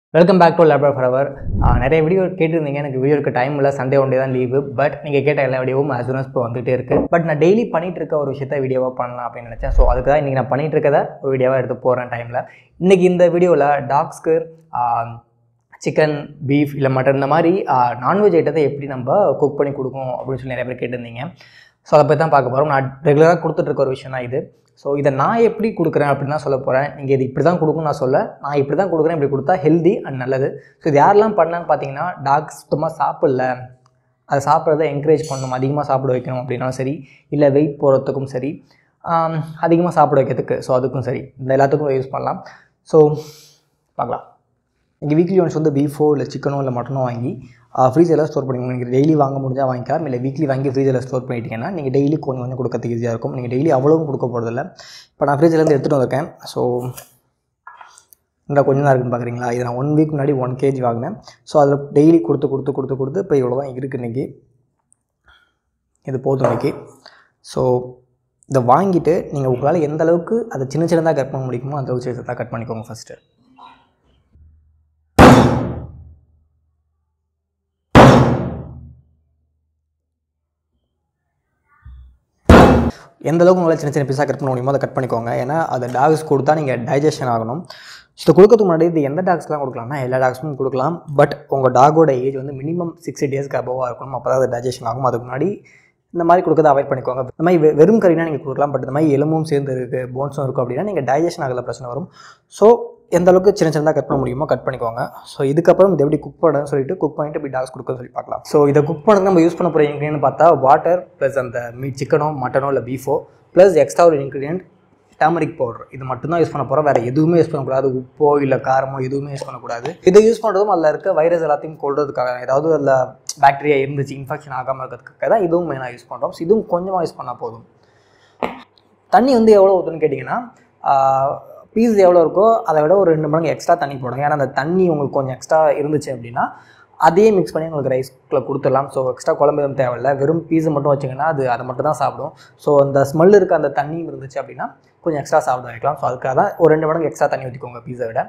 Welcome back to laptop forever நிறைய video கேட்டிருந்தீங்க எனக்கு வீடியோ இருக்க டைம் இல்லை சண்டே ஒன் டே தான் லீவு பட் நீங்கள் கேட்ட எல்லா வீடியோவும் as soon as இப்போ வந்துகிட்டே இருக்குது பட் நான் டெய்லி பண்ணிட்டு இருக்க ஒரு விஷயத்த வீடியோவாக பண்ணலாம் அப்படின்னு நினச்சேன் ஸோ அதுக்கு தான் இன்றைக்கி நான் பண்ணிட்டு இருக்கதை ஒரு வீடியோவாக எடுத்து போகிறேன் டைமில் இன்றைக்கி இந்த வீடியோவில் டாக்ஸ்க்கு சிக்கன் பீஃப் இல்லை மட்டன் இந்த மாதிரி நான்வெஜ் ஐட்டத்தை எப்படி நம்ம குக் பண்ணி கொடுக்கும் அப்படின்னு சொல்லி நிறைய பேர் கேட்டிருந்தீங்க ஸோ அதை பற்றி தான் பார்க்க போகிறோம் நான் ரெகுலராக கொடுத்துட்ருக்க ஒரு விஷயம் தான் இது ஸோ இதை நான் எப்படி கொடுக்குறேன் அப்படின்னு தான் சொல்ல போகிறேன் நீங்கள் இது இப்படி தான் கொடுக்கணும் நான் சொல்ல நான் இப்படி தான் கொடுக்குறேன் இப்படி கொடுத்தா ஹெல்தி அண்ட் நல்லது ஸோ இது யாரெல்லாம் பண்ணலான்னு பார்த்தீங்கன்னா டாக் சுத்தமாக சாப்பிடல அதை சாப்பிட்றத என்கரேஜ் பண்ணணும் அதிகமாக சாப்பிட வைக்கணும் அப்படின்னாலும் சரி இல்லை வெயிட் போகிறதுக்கும் சரி அதிகமாக சாப்பிட வைக்கிறதுக்கு ஸோ அதுக்கும் சரி இந்த எல்லாத்துக்கும் யூஸ் பண்ணலாம் ஸோ பார்க்கலாம் நீங்கள் வீக்லி ஒன்ஸ் வந்து பீஃபோ இல்லை சிக்கனோ இல்லை மட்டனோ வாங்கி ஃப்ரீசரில் ஸ்டோர் பண்ணிக்கணும் நீங்கள் டெய்லி வாங்க முடிஞ்சால் வாங்கிக்கலாம் இல்லை வீக்லி வாங்கி ஃப்ரீசரில் ஸ்டோர் பண்ணிட்டீங்கன்னா நீங்கள் டெய்லி கொஞ்சம் கொஞ்சம் கொடுக்கறதுக்கு ஈஸியாக இருக்கும் நீங்கள் டெய்லி அவ்வளவும் கொடுக்க போகிறதில்ல இப்போ நான் ஃப்ரீசர்லேருந்து எடுத்துகிட்டு வந்திருக்கேன் ஸோ இந்த கொஞ்சம் தான் இருக்குன்னு பார்க்குறீங்களா இது நான் ஒன் வீக் முன்னாடி ஒன் கேஜி வாங்கினேன் ஸோ அதில் டெய்லி கொடுத்து கொடுத்து கொடுத்து கொடுத்து இப்போ இவ்வளோ தான் இருக்குது இன்றைக்கி இது போதும் இன்றைக்கி ஸோ இதை வாங்கிட்டு நீங்கள் உங்களால் எந்த அளவுக்கு அதை சின்ன சின்னதாக கட் பண்ண முடியுமோ அந்த அளவுக்கு சின்னதாக கட் பண்ணிக்கோங்க ஃபஸ்ட்டு எந்த அளவுக்கு உங்களால் சின்ன சின்ன பீஸாக கட் பண்ண முடியுமோ அதை கட் பண்ணிக்கோங்க ஏன்னா அதை டாக்ஸ் கொடுத்தா நீங்கள் டைஜஷன் ஆகணும் ஸோ கொடுக்கறதுக்கு முன்னாடி இது எந்த டாக்ஸ்லாம் கொடுக்கலாம்னா எல்லா டாக்ஸும் கொடுக்கலாம் பட் உங்கள் டாகோட ஏஜ் வந்து மினிமம் சிக்ஸ்டி டேஸ்க்கு அபோவாக இருக்கணும் அப்போ தான் அது டைஜஷன் ஆகும் அதுக்கு முன்னாடி இந்த மாதிரி கொடுக்கறத அவாய்ட் பண்ணிக்கோங்க இந்த மாதிரி வெ- வெறும் கறினா நீங்கள் கொடுக்கலாம் பட் இந்த மாதிரி எலும்பும் சேர்ந்து இருக்குது போன்ஸும் இருக்கும் அப்படின்னா நீங்கள் டைஜஷன் ஆகல பிரச்சனை வரும் ஸோ எந்த அளவுக்கு சின்ன சின்னதாக கட் பண்ண முடியுமோ கட் பண்ணிக்கோங்க ஸோ இதுக்கப்புறம் இது எப்படி குக் பண்ணணும்னு சொல்லிட்டு குக் பண்ணிட்டு இப்படி டாக்ஸ் கொடுக்க சொல்லி பார்க்கலாம் ஸோ இதை குக் பண்ண நம்ம யூஸ் பண்ண போகிற இன்க்ரீடியன்ட் பார்த்தா வாட்டர் ப்ளஸ் அந்த மீட் சிக்கனோ மட்டனோ இல்லை பீஃபோ ப்ளஸ் எக்ஸ்ட்ரா ஒரு இன்க்ரீடியன்ட் டர்மரிக் பவுடர் இது மட்டும் தான் யூஸ் பண்ண போகிறோம் வேறு எதுவுமே யூஸ் பண்ணக்கூடாது உப்போ இல்லை காரமோ எதுவுமே யூஸ் பண்ணக்கூடாது இதை யூஸ் பண்ணுறதும் அதில் இருக்க வைரஸ் எல்லாத்தையும் கொள்றதுக்காக ஏதாவது அதில் பாக்டீரியா இருந்துச்சு இன்ஃபெக்ஷன் ஆகாமல் இருக்கிறதுக்காக தான் இதுவும் மெயினாக யூஸ் பண்ணுறோம் ஸோ இதுவும் கொஞ்சமாக யூஸ் பண்ணால் போதும் தண்ணி வந்து எவ்வளோ ஊற்றணும்னு கேட்டிங்கன்னா பீஸ் எவ்வளோ இருக்கோ அதை விட ஒரு ரெண்டு மடங்கு எக்ஸ்ட்ரா தண்ணி போடுங்க ஏன்னா அந்த தண்ணி உங்களுக்கு கொஞ்சம் எக்ஸ்ட்ரா இருந்துச்சு அப்படின்னா அதையே மிக்ஸ் பண்ணி உங்களுக்கு ரைஸ்க்குள்ள கொடுத்துடலாம் ஸோ எக்ஸ்ட்ரா குழம்பு எதுவும் தேவையில்ல வெறும் பீஸை மட்டும் வச்சிங்கன்னா அது அதை மட்டும் தான் சாப்பிடும் ஸோ அந்த ஸ்மெல் இருக்க அந்த தண்ணியும் இருந்துச்சு அப்படின்னா கொஞ்சம் எக்ஸ்ட்ரா சாப்பிட வைக்கலாம் ஸோ அதுக்காக தான் ஒரு ரெண்டு மடங்கு எக்ஸ்ட்ரா தண்ணி ஊற்றிக்கோங்க பீஸை விட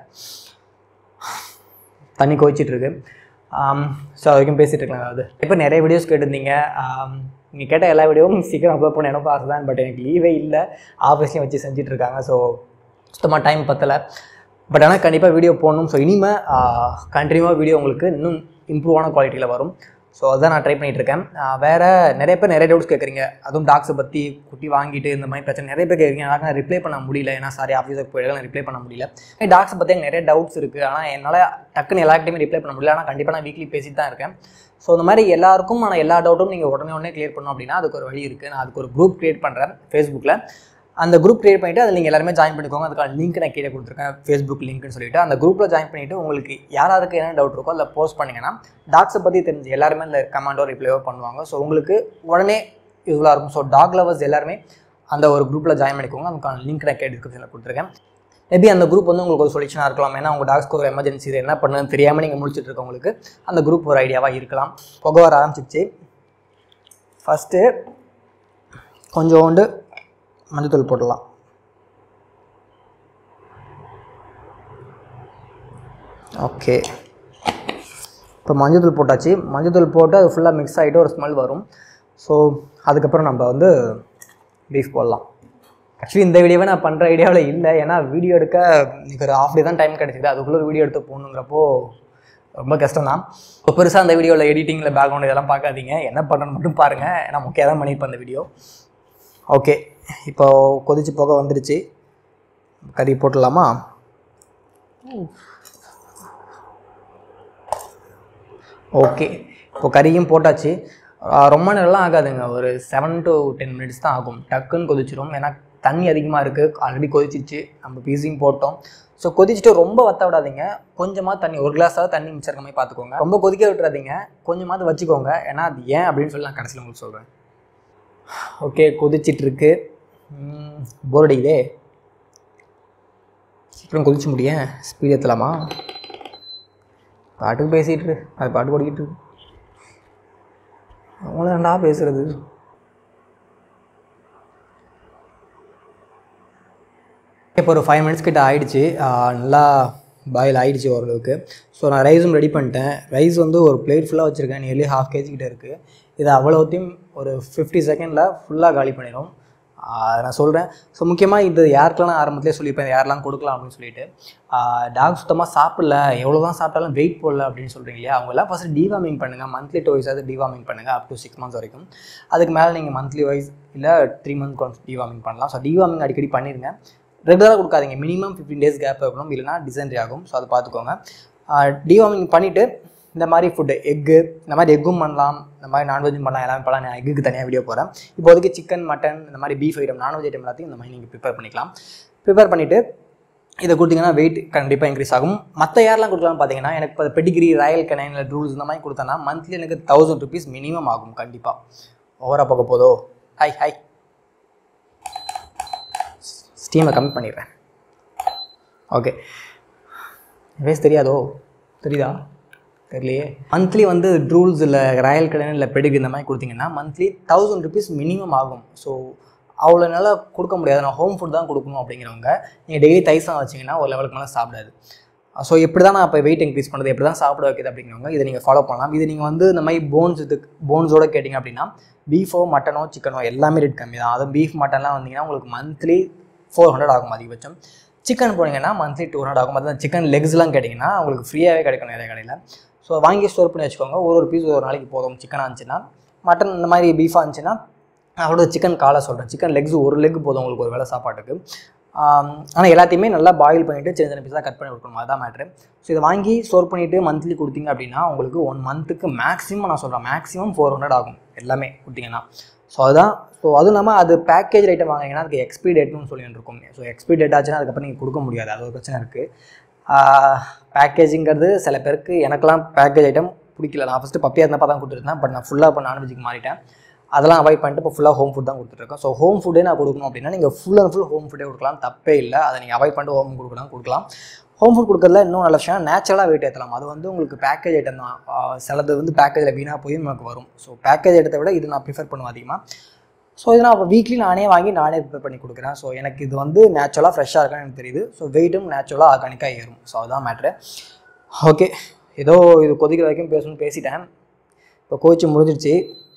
தண்ணி கொதிச்சிட்டு இருக்கு ஸோ அது வரைக்கும் பேசிகிட்டு இருக்கலாம் அதாவது இப்போ நிறைய வீடியோஸ் கேட்டிருந்தீங்க நீங்கள் கேட்ட எல்லா வீடியோவும் சீக்கிரம் அப்லோட் பண்ண எனக்கும் ஆசை தான் பட் எனக்கு லீவே இல்லை ஆஃபீஸ்லையும் வச்சு செஞ்சுட்டு இருக்காங்க ஸோ சுத்தமாக டைம் பத்தலை பட் ஆனால் கண்டிப்பாக வீடியோ போடணும் ஸோ இனிமேல் கண்டினியூவாக வீடியோ உங்களுக்கு இன்னும் இம்ப்ரூவான குவாலிட்டியில் வரும் ஸோ அதுதான் நான் ட்ரை பண்ணிட்டு இருக்கேன் ஆஹ் வேற நிறைய பேர் நிறைய டவுட்ஸ் கேட்குறீங்க அதுவும் டாக்ஸை பற்றி குட்டி வாங்கிட்டு இந்த மாதிரி பிரச்சனை நிறைய பேர் கேட்குறீங்க எனக்கு ரிப்ளை பண்ண முடியல ஏன்னா சாரி ஆஃபீஸுக்கு போயிட்டு ரிப்ளை பண்ண முடியல டாக்ஸை பற்றி எனக்கு நிறைய டவுட்ஸ் இருக்குது ஆனால் என்னால் டக்குன்னு எல்லார்கிட்டையுமே ரிப்ளை பண்ண முடியல ஆனால் கண்டிப்பாக நான் வீக்லி பேசிட்டு தான் இருக்கேன் ஸோ இந்த மாதிரி எல்லாருக்கும் ஆனால் எல்லா டவுட்டும் நீங்கள் உடனே உடனே கிளியர் பண்ணணும் அப்படின்னா அதுக்கு ஒரு வழி இருக்குது நான் அதுக்கு ஒரு குரூப் க்ரியேட் பண்ணுறேன் ஃபேஸ்புக்கில் அந்த குரூப் க்ரியேட் பண்ணிவிட்டு அதில் நீங்கள் எல்லாருமே ஜாயின் பண்ணிக்கோங்க அதுக்கான லிங்க் நான் கீழே கொடுத்துருக்கேன் ஃபேஸ்புக் லிங்க்னு சொல்லிட்டு அந்த குரூப்பில் ஜாயின் பண்ணிவிட்டு உங்களுக்கு யாராருக்கு என்ன டவுட் இருக்கோ அதில் போஸ்ட் பண்ணிங்கன்னா டாக்ஸை பற்றி தெரிஞ்சு எல்லாருமே இந்த கமெண்டோ ரிப்ளைவோ பண்ணுவாங்க ஸோ உங்களுக்கு உடனே யூஸ்ஃபுல்லாக இருக்கும் ஸோ டாக் லவர்ஸ் எல்லாருமே அந்த ஒரு குரூப்பில் ஜாயின் பண்ணிக்கோங்க அதுக்கான லிங்க் நான் கீழே டிஸ்கிரிப்ஷனில் கொடுத்துருக்கேன் மேபி அந்த குரூப் வந்து உங்களுக்கு ஒரு சொல்யூஷனாக இருக்கலாம் ஏன்னா உங்கள் டாக்ஸ்க்கு ஒரு எமர்ஜென்சி இது என்ன பண்ணுன்னு தெரியாமல் நீங்கள் முடிச்சுட்டு இருக்கவங்களுக்கு அந்த குரூப் ஒரு ஐடியாவாக இருக்கலாம் புகை வர ஆரம்பிச்சிச்சு ஃபஸ்ட்டு கொஞ்சோண்டு மஞ்சத்தூள் போடலாம் ஓகே இப்போ மஞ்சத்தூள் போட்டாச்சு மஞ்சத்தூள் போட்டு அது ஃபுல்லாக மிக்ஸ் ஆகிட்டு ஒரு ஸ்மெல் வரும் ஸோ அதுக்கப்புறம் நம்ம வந்து பீஃப் போடலாம் ஆக்சுவலி இந்த வீடியோவை நான் பண்ணுற ஐடியாவில் இல்லை ஏன்னா வீடியோ எடுக்க எனக்கு ஒரு ஆஃப் டே தான் டைம் கிடைச்சிது அதுக்குள்ளே வீடியோ எடுத்து போகணுங்கிறப்போ ரொம்ப கஷ்டம் தான் இப்போ பெருசாக அந்த வீடியோவில் எடிட்டிங்கில் பேக்ரவுண்ட் இதெல்லாம் பார்க்காதீங்க என்ன பண்ணணும் மட்டும் பாருங்கள் நான் முக்கியம் தான் பண்ணியிருப்பேன் அந்த வீடியோ ஓகே இப்போ கொதிச்சு போக வந்துருச்சு கறி போட்டுடலாமா ஓகே இப்போ கறியும் போட்டாச்சு ஆஹ் ரொம்ப நேரம்லாம் ஆகாதுங்க ஒரு செவன் டு டென் மினிட்ஸ் தான் ஆகும் டக்குன்னு கொதிச்சிரும் ஏன்னா தண்ணி அதிகமாக இருக்குது ஆல்ரெடி கொதிச்சிச்சு நம்ம பீஸையும் போட்டோம் ஸோ கொதிச்சுட்டு ரொம்ப வத்த விடாதீங்க கொஞ்சமாக தண்ணி ஒரு கிளாஸாவது தண்ணி மிச்சம் இருக்க மாதிரி பார்த்துக்கோங்க ரொம்ப கொதிக்க விட்டுறாதீங்க கொஞ்சமாவது வச்சுக்கோங்க ஏன்னா அது ஏன் அப்படின்னு சொல்லி நான் கடைசியில் உங்களுக்கு சொல்கிறேன் ஓகே கொதிச்சிட்டு இருக்கு போர் அடிக்குதே சீக்கிரம் கொதிச்சு முடியேன் ஸ்பீட் ஏற்றலாமா பாட்டுக்கு பேசிகிட்டு இரு அது பாட்டு ஓடிக்கிட்டு இருக்கு அவங்கள ரெண்டா பேசுறது இப்போ ஒரு ஃபைவ் மினிட்ஸ் கிட்ட ஆயிடுச்சு ஆஹ் நல்லா பாயில் ஆயிடுச்சு ஓரளவுக்கு ஸோ நான் ரைஸும் ரெடி பண்ணிட்டேன் ரைஸ் வந்து ஒரு பிளேட் ஃபுல்லாக வச்சுருக்கேன் நியர்லி ஹாஃப் கேஜி கிட்ட இருக்குது இது அவ்வளோத்தையும் ஒரு ஃபிஃப்டி செகண்டில் ஃபுல்லாக காலி பண்ணிடும் ஆஹ் நான் சொல்கிறேன் ஸோ முக்கியமாக இது யாருக்கெல்லாம் நான் ஆரம்பத்திலே சொல்லியிருப்பேன் யாரெல்லாம் கொடுக்கலாம் அப்படின்னு சொல்லிட்டு டாக் சுத்தமாக சாப்பிடல எவ்வளோ தான் சாப்பிட்டாலும் வெயிட் போடல அப்படின்னு சொல்கிறீங்க இல்லையா அவங்களாம் ஃபஸ்ட்டு டிவார்மிங் பண்ணுங்கள் மந்த்லி டூ அது டிவார்மிங் பண்ணுங்கள் அப் டு சிக்ஸ் மந்த்ஸ் வரைக்கும் அதுக்கு மேலே நீங்கள் மந்த்லி வைஸ் இல்லை த்ரீ மந்த் ஒன்ஸ் டிவார்மிங் பண்ணலாம் ஸோ டிவார்மிங் அடிக்கடி பண்ணிடுங்க ரெகுலராக கொடுக்காதீங்க மினிமம் ஃபிஃப்டீன் டேஸ் கேப் இருக்கணும் இல்லைனா டிசென்ட்ரி ஆகும் ஸோ அதை பார்த்துக்கோங்க டிவார்மிங் பண்ணிவிட்டு இந்த மாதிரி ஃபுட்டு எக்கு இந்த மாதிரி எக்கும் பண்ணலாம் இந்த மாதிரி நான்வெஜ்ஜும் பண்ணலாம் எல்லாமே பண்ணலாம் நான் எக்குக்கு தனியாக வீடியோ போகிறேன் இப்போதைக்கு சிக்கன் மட்டன் இந்த மாதிரி பீஃப் ஐட்டம் நான்வெஜ் ஐட்டம் எல்லாத்தையும் இந்த மாதிரி நீங்கள் ப்ரிப்பேர் பண்ணிக்கலாம் ப்ரிப்பேர் பண்ணிவிட்டு இதை கொடுத்தீங்கன்னா வெயிட் கண்டிப்பாக இன்க்ரீஸ் ஆகும் மற்ற யாரெல்லாம் கொடுக்கலாம்னு பார்த்தீங்கன்னா எனக்கு இப்போ பெடிகிரி ராயல் கனைன் இல்லை ரூல்ஸ் இந்த மாதிரி கொடுத்தேன்னா மந்த்லி எனக்கு தௌசண்ட் ருபீஸ் மினிமம் ஆகும் கண்டிப்பாக ஓவராக பார்க்க போதோ ஹாய் ஹாய் ஸ்டீமை கம்மி பண்ணிடுறேன் ஓகே வேஸ் தெரியாதோ தெரியுதா தெரியலையே மந்த்லி வந்து ட்ரூல்ஸ் இல்லை ராயல் கடன் இல்லை பெடிகிரி இந்த மாதிரி கொடுத்தீங்கன்னா மந்த்லி தௌசண்ட் ருபீஸ் மினிமம் ஆகும் ஸோ அவ்வளோ நல்லா கொடுக்க முடியாது நான் ஹோம் ஃபுட் தான் கொடுக்கணும் அப்படிங்கிறவங்க நீங்கள் டெய்லி தைசம் வச்சிங்கன்னா ஒரு லெவலுக்கு மேலே சாப்பிடாது ஸோ எப்படி தான் நான் இப்போ வெயிட் இன்க்ரீஸ் பண்ணுறது எப்படி தான் சாப்பிட வைக்கிறது அப்படிங்கிறவங்க இதை நீங்கள் ஃபாலோ பண்ணலாம் இது நீங்கள் வந்து இந்த மாதிரி போன்ஸ் இது போன்ஸோட கேட்டிங்க அப்படின்னா பீஃபோ மட்டனோ சிக்கனோ எல்லாமே ரேட் கம்மி தான் அதுவும் பீஃப் மட்டன்லாம் வந்தீங்கன்னா உங்களுக்கு மந்த்லி ஃபோர் ஹண்ட்ரட் ஆகும் அதிகபட்சம் சிக்கன் போனீங்கன்னா மந்த்லி டூ ஹண்ட்ரட் ஆகும் அதான் சிக்கன் லெக்ஸ்லாம் கேட்டிங்கன்னா உங்களுக்கு ஃப்ரீயாகவே கிடைக்கும் நிறைய கடையில் ஸோ வாங்கி ஸ்டோர் பண்ணி வச்சுக்கோங்க ஒரு ஒரு பீஸ் ஒரு நாளைக்கு போதும் சிக்கனாக இருந்துச்சுன்னா மட்டன் இந்த மாதிரி பீஃபாக இருந்துச்சுன்னா அவ்வளோ சிக்கன் காலை சொல்கிறேன் சிக்கன் லெக்ஸ் ஒரு லெக் போதும் உங்களுக்கு ஒரு வேளை சாப்பாட்டுக்கு ஆனால் எல்லாத்தையுமே நல்லா பாயில் பண்ணிவிட்டு சின்ன சின்ன பீஸாக கட் பண்ணி கொடுக்கணும் அதுதான் மேட்ரு ஸோ இதை வாங்கி ஸ்டோர் பண்ணிவிட்டு மந்த்லி கொடுத்தீங்க அப்படின்னா உங்களுக்கு ஒன் மந்த்துக்கு மேக்ஸிமம் நான் சொல்கிறேன் மேக்ஸிமம் ஃபோர் ஹண்ட்ரட் ஆகும் எல்லாமே கொடுத்தீங்கன்னா ஸோ அதுதான் ஸோ அதுவும் இல்லாமல் அது பேக்கேஜ் ஐட்டம் வாங்கினீங்கன்னா அதுக்கு எக்ஸ்பி டேட்னு சொல்லிட்டு இருக்கும் ஸோ எக்ஸ்பி டேட் ஆச்சுன்னா அதுக்கப்புறம் நீங்கள் கொடுக்க முடியாது அது ஒரு பிரச்சனை இருக்குது பேக்கேஜிங்கிறது சில பேருக்கு எனக்கெல்லாம் பேக்கேஜ் ஐட்டம் பிடிக்கல நான் ஃபஸ்ட்டு பப்பியாக இருந்தப்போ தான் கொடுத்துருந்தேன் பட் நான் ஃபுல்லாக இப்போ நான்வெஜ்ஜுக்கு மாறிட்டேன் அதெல்லாம் அவாய்ட் பண்ணிட்டு இப்போ ஃபுல்லாக ஹோம் ஃபுட் தான் கொடுத்துட்ருக்கேன் ஸோ ஹோம் ஃபுட்டே நான் கொடுக்கணும் அப்படின்னா நீங்கள் ஃபுல் அண்ட் ஃபுல் ஹோம் ஃபுட்டே கொடுக்கலாம் தப்பே இல்லை அதை நீங்கள் அவாய்ட் பண்ணிட்டு ஹோம் கொடுக்கலாம் கொடுக்கலாம் ஹோம் ஃபுட் கொடுக்கறதுல இன்னும் நல்ல விஷயம் நேச்சுரலாக வெயிட் ஏற்றலாம் அது வந்து உங்களுக்கு பேக்கேஜ் ஐட்டம் தான் ஆஹ் சிலது வந்து பேக்கேஜில் வீணாக போய் நமக்கு வரும் ஸோ பேக்கேஜ் ஐட்டத்தை விட இது நான் ப்ரிஃபர் பண்ணுவேன் அதிகமாக ஸோ இது நான் வீக்லி நானே வாங்கி நானே ப்ரிப்பேர் பண்ணி கொடுக்குறேன் ஸோ எனக்கு இது வந்து நேச்சுரலாக ஃப்ரெஷ்ஷாக இருக்கான்னு எனக்கு தெரியுது ஸோ வெயிட்டும் நேச்சுரலாக ஆர்கானிக்காக ஏறும் ஸோ அதுதான் மேட்ரு ஓகே ஏதோ இது கொதிக்கிற வரைக்கும் பேசணும்னு பேசிட்டேன் இப்போ கோச்சு முடிஞ்சிருச்சு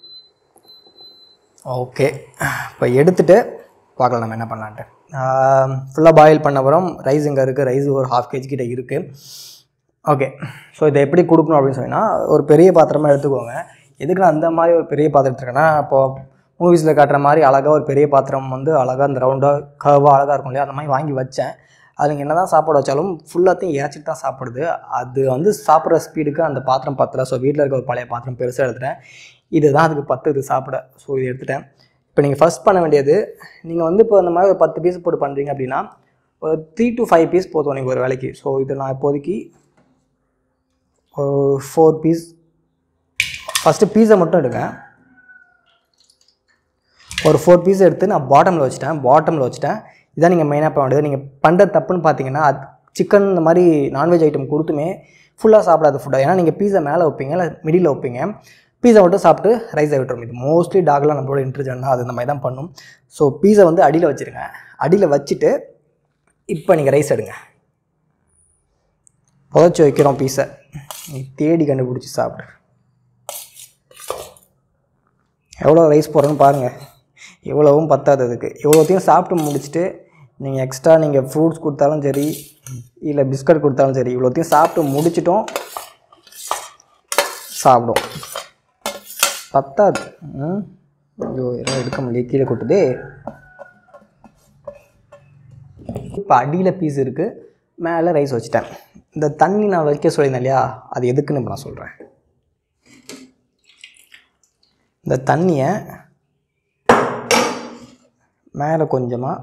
ஓகே இப்போ எடுத்துகிட்டு பார்க்கலாம் நம்ம என்ன பண்ணலான்ட்டு ஃபுல்லாக பாயில் பண்ண அப்புறம் ரைஸ் இங்கே இருக்குது ரைஸ் ஒரு ஹாஃப் கேஜி கிட்ட இருக்குது ஓகே ஸோ இதை எப்படி கொடுக்கணும் அப்படின்னு சொன்னால் ஒரு பெரிய பாத்திரமாக எடுத்துக்கோங்க எதுக்கு நான் அந்த மாதிரி ஒரு பெரிய பாத்திரம் எடுத்துருக்கேன்னா இப்போது மூவிஸில் காட்டுற மாதிரி அழகாக ஒரு பெரிய பாத்திரம் வந்து அழகாக அந்த ரவுண்டாக கர்வாக அழகாக இருக்கும் இல்லையா அந்த மாதிரி வாங்கி வச்சேன் அதுங்க என்ன தான் சாப்பாடு வச்சாலும் ஃபுல்லாத்தையும் இறச்சிட்டு தான் சாப்பிடுது அது வந்து சாப்பிட்ற ஸ்பீடுக்கு அந்த பாத்திரம் பத்தல ஸோ வீட்டில் இருக்க ஒரு பழைய பாத்திரம் பெருசாக எடுத்துட்டேன் இதுதான் அதுக்கு பத்து இது சாப்பிட ஸோ இது எடுத்துட்டேன் இப்போ நீங்கள் ஃபஸ்ட் பண்ண வேண்டியது நீங்கள் வந்து இப்போ இந்த மாதிரி ஒரு பத்து பீஸ் போட்டு பண்ணுறீங்க அப்படின்னா ஒரு த்ரீ டு ஃபைவ் பீஸ் போதும் நீங்கள் ஒரு வேலைக்கு ஸோ இது நான் இப்போதைக்கு ஒரு ஃபோர் பீஸ் ஃபஸ்ட்டு பீஸை மட்டும் எடுங்க ஒரு ஃபோர் பீஸ் எடுத்து நான் பாட்டமில் வச்சுட்டேன் பாட்டமில் வச்சுட்டேன் இதான் நீங்கள் மெயினாக பண்ண வேண்டியது நீங்கள் பண்ணுற தப்புன்னு பார்த்தீங்கன்னா சிக்கன் இந்த மாதிரி நான்வெஜ் ஐட்டம் கொடுத்துமே ஃபுல்லாக சாப்பிடாத ஃபுட்டாக ஏன்னா நீங்கள் பீஸா மேலே வைப்பீங்க இல்லை மிடில் வைப்பீங்க பீஸா மட்டும் சாப்பிட்டு ரைஸை விட்டுரும் இது மோஸ்ட்லி டாக்லாம் நம்மளோட இன்ட்ரெஸ்ட் அது இந்த மாதிரி தான் பண்ணும் ஸோ பீஸை வந்து அடியில் வச்சுருங்க அடியில் வச்சுட்டு இப்போ நீங்கள் ரைஸ் எடுங்க புதைச்சி வைக்கிறோம் பீஸை நீ தேடி கண்டுபிடிச்சி சாப்பிடு எவ்வளோ ரைஸ் போடுறேன்னு பாருங்கள் இவ்வளவும் பத்தாது அதுக்கு இவ்வளோத்தையும் சாப்பிட்டு முடிச்சுட்டு நீங்கள் எக்ஸ்ட்ரா நீங்கள் ஃப்ரூட்ஸ் கொடுத்தாலும் சரி இல்லை பிஸ்கட் கொடுத்தாலும் சரி இவ்வளோத்தையும் சாப்பிட்டு முடிச்சிட்டோம் சாப்பிடும் பத்தாது ம் ஐயோ எல்லாம் எடுக்க முடியல கீழே கொட்டுதே இப்போ அடியில் பீஸ் இருக்குது மேலே ரைஸ் வச்சுட்டேன் இந்த தண்ணி நான் வைக்க சொல்லியிருந்தேன் இல்லையா அது எதுக்குன்னு இப்போ நான் சொல்கிறேன் இந்த தண்ணியை மேலே கொஞ்சமாக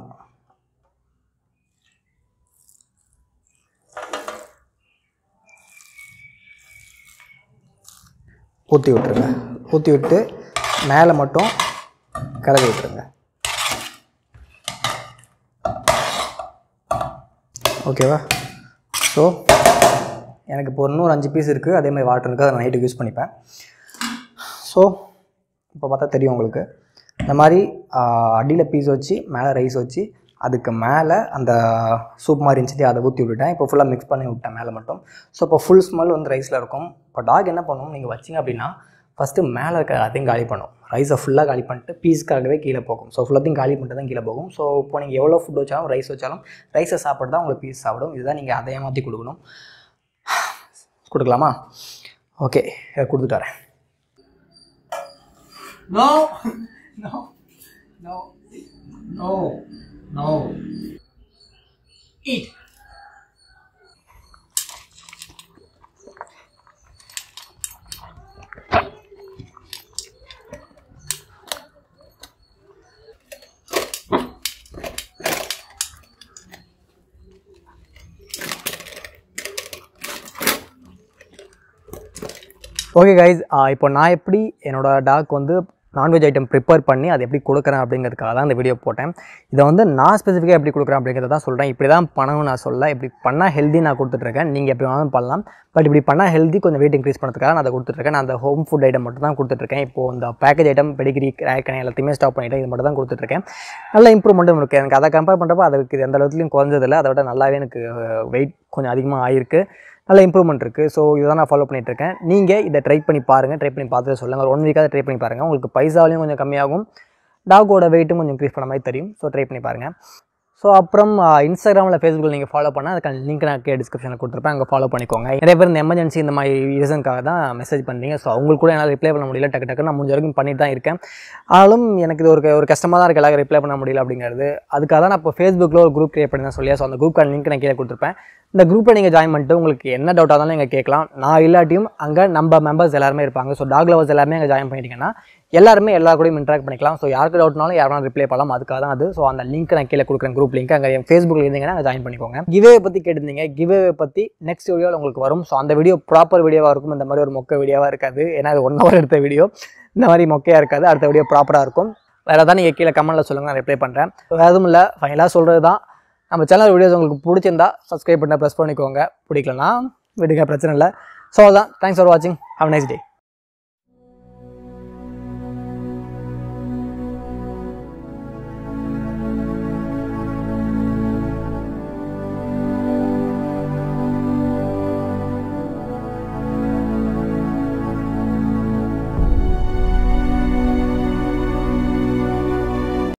ஊற்றி விட்டுருங்க ஊற்றி விட்டு மேலே மட்டும் கலவி விட்டுருங்க ஓகேவா ஸோ எனக்கு இப்போ இன்னொரு அஞ்சு பீஸ் இருக்குது அதே மாதிரி வாட்டர் இருக்குது அதை நான் நைட்டுக்கு யூஸ் பண்ணிப்பேன் ஸோ இப்போ பார்த்தா தெரியும் உங்களுக்கு இந்த மாதிரி அடியில் பீஸ் வச்சு மேலே ரைஸ் வச்சு அதுக்கு மேலே அந்த சூப் மாதிரி இருந்துச்சு அதை ஊற்றி விட்டுட்டேன் இப்போ ஃபுல்லாக மிக்ஸ் பண்ணி விட்டேன் மேலே மட்டும் ஸோ இப்போ ஃபுல் ஸ்மெல் வந்து ரைஸில் இருக்கும் இப்போ டாக் என்ன பண்ணும் நீங்கள் வச்சிங்க அப்படின்னா ஃபஸ்ட்டு மேலே இருக்க அதையும் காலி பண்ணும் ரைஸை ஃபுல்லாக காலி பண்ணிட்டு பீஸ்க்காகவே கீழே போகும் ஸோ ஃபுல்லாத்தையும் காலி பண்ணிட்டு தான் கீழே போகும் ஸோ இப்போ நீங்கள் எவ்வளோ ஃபுட் வச்சாலும் ரைஸ் வச்சாலும் ரைஸை சாப்பிட்டு தான் உங்களுக்கு பீஸ் சாப்பிடும் இதுதான் நீங்கள் அதை ஏமாற்றி கொடுக்கணும் கொடுக்கலாமா ஓகே இதை கொடுத்துட்டு வரேன் No! No! No! No! No! Eat! Okay guys இப்போ நான் எப்படி என்னோட டாக் வந்து நான்வெஜ் ஐட்டம் ப்ரிப்பேர் பண்ணி அதை எப்படி கொடுக்குறேன் அப்படிங்கிறதுக்காக தான் இந்த வீடியோ போட்டேன் இதை வந்து நான் ஸ்பெசிஃபிக்காக எப்படி கொடுக்குறேன் அப்படிங்கிறத தான் சொல்கிறேன் இப்படி தான் பண்ணணும் நான் சொல்ல இப்படி பண்ணால் ஹெல்தி நான் கொடுத்துட்ருக்கேன் நீங்கள் எப்படி வேணாலும் பண்ணலாம் பட் இப்படி பண்ணால் ஹெல்தி கொஞ்சம் வெயிட் இன்க்ரீஸ் பண்ணுறதுக்காக நான் அதை கொடுத்துட்ருக்கேன் நான் அந்த ஹோம் ஃபுட் ஐட்டம் மட்டும் தான் கொடுத்துட்ருக்கேன் இப்போது இந்த பேக்கேஜ் ஐட்டம் பெடிகிரி கிராக்கனை எல்லாத்தையுமே ஸ்டாப் பண்ணிவிட்டு இது மட்டும் தான் கொடுத்துட்ருக்கேன் நல்ல இம்ப்ரூவ்மெண்ட்டும் இருக்குது எனக்கு அதை கம்பேர் பண்ணுறப்போ அதுக்கு இது எந்த அளவுக்குலையும் குறைஞ்சதில்லை அதை விட நல்லாவே எனக்கு வெயிட் கொஞ்சம் அதிகமாக ஆயிருக்கு நல்ல இம்ப்ரூவ்மெண்ட் இருக்குது ஸோ இதை தான் நான் ஃபாலோ பண்ணிட்டு இருக்கேன் நீங்கள் இதை ட்ரை பண்ணி பாருங்கள் ட்ரை பண்ணி பார்த்துட்டு சொல்லுங்கள் ஒரு ஒன் வீக்காக ட்ரை பண்ணி பாருங்கள் உங்களுக்கு பைசாவிலையும் கொஞ்சம் கம்மியாகும் டாகோட வெயிட்டும் கொஞ்சம் இன்க்ரீஸ் பண்ண மாதிரி தெரியும் ஸோ ட்ரை பண்ணி பாருங்கள் ஸோ அப்புறம் இன்ஸ்டாகிராமில் ஃபேஸ்புக்கில் நீங்கள் ஃபாலோ பண்ணால் அதுக்கான லிங்க் நான் கே டிஸ்கிரிப்ஷனில் கொடுத்துருப்பேன் அங்கே ஃபாலோ பண்ணிக்கோங்க நிறைய பேர் இந்த எமர்ஜென்சி இந்த மாதிரி ரீசனுக்காக தான் மெசேஜ் பண்ணுறீங்க ஸோ அவங்களுக்கு கூட என்னால் ரிப்ளை பண்ண முடியல டக்கு டக்கு நான் முடிஞ்ச வரைக்கும் பண்ணிட்டு தான் இருக்கேன் ஆனாலும் எனக்கு இது ஒரு ஒரு கஷ்டமாக தான் இருக்குது எல்லாரும் ரிப்ளை பண்ண முடியல அப்படிங்கிறது அதுக்காக தான் நான் இப்போ ஃபேஸ்புக்கில் ஒரு குரூப் கிரியேட் பண்ணி தான் சொல்லியா ஸோ அந்த குரூப்க்கான லிங்க் நான் கீழே கொடுத்துருப்பேன் இந்த குரூப்பில் நீங்கள் ஜாயின் பண்ணிட்டு உங்களுக்கு என்ன டவுட்டாக இருந்தாலும் நீங்கள் கேட்கலாம் நான் இல்லாட்டியும் அங்கே நம்ம மெம்பர்ஸ் எல்லாருமே இருப்பாங்க ஸோ டாக் லவர்ஸ் எல்லாருமே அங்கே ஜாயின் பண்ணிட்டீங்கன்னா எல்லாருமே எல்லா கூடயும் இன்ட்ராக்ட் பண்ணிக்கலாம் ஸோ யாருக்கு டவுட்னாலும் யாரும் ரிப்ளை பண்ணலாம் அதுக்காக தான் அது ஸோ அந்த லிங்க் நான் கீழே கொடுக்குறேன் குரூப் லிங்க் அங்கே என் ஃபேஸ்புக்கில் இருந்தீங்கன்னா அங்கே ஜாயின் பண்ணிக்கோங்க கிவே பற்றி கேட்டிருந்தீங்க கிவே பற்றி நெக்ஸ்ட் வீடியோவில் உங்களுக்கு வரும் ஸோ அந்த வீடியோ ப்ராப்பர் வீடியோவாக இருக்கும் இந்த மாதிரி ஒரு மொக்க வீடியோவாக இருக்காது ஏன்னா அது ஒன் ஹவர் எடுத்த வீடியோ இந்த மாதிரி மொக்கையாக இருக்காது அடுத்த வீடியோ ப்ராப்பராக இருக்கும் வேறு தான் நீங்கள் கீழே கமெண்ட்டில் சொல்லுங்கள் நான் ரிப்ளை பண்ணுறேன் வேறு எதுவும் இல்லை ஃபைனலாக சொல்கிறது தான் நம்ம சேனல் வீடியோஸ் உங்களுக்கு பிடிச்சிருந்தா சப்ஸ்கிரைப் பண்ண ப்ரெஸ் பண்ணிக்கோங்க பிடிக்கலனா விடுங்க பிரச்சனை இல்லை ஸோ அதான் தேங்க்ஸ் ஃபார் வாட்சிங் ஹவ் நைஸ் டே